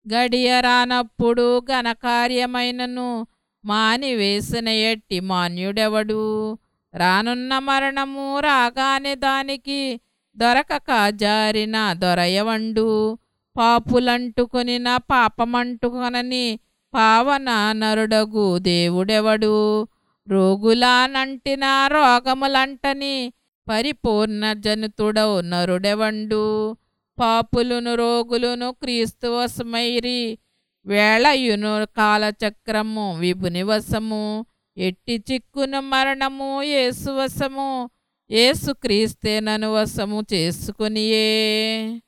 గడియ రానప్పుడు ఘనకార్యమైనను మానివేసిన ఎట్టి మాన్యుడెవడు రానున్న మరణము రాగానే దానికి దొరకక జారిన దొరయవండు పాపులంటుకొనిన పాపమంటుకొనని పావన నరుడగు దేవుడెవడు రోగులానంటిన రోగములంటని పరిపూర్ణ జనుతుడవు నరుడెవండు పాపులును రోగులును క్రీస్తు వశమైరి వేళయును కాలచక్రము విభుని వశము ఎట్టి చిక్కును మరణము యేసు వశము యేసు క్రీస్తే నను వశము చేసుకునియే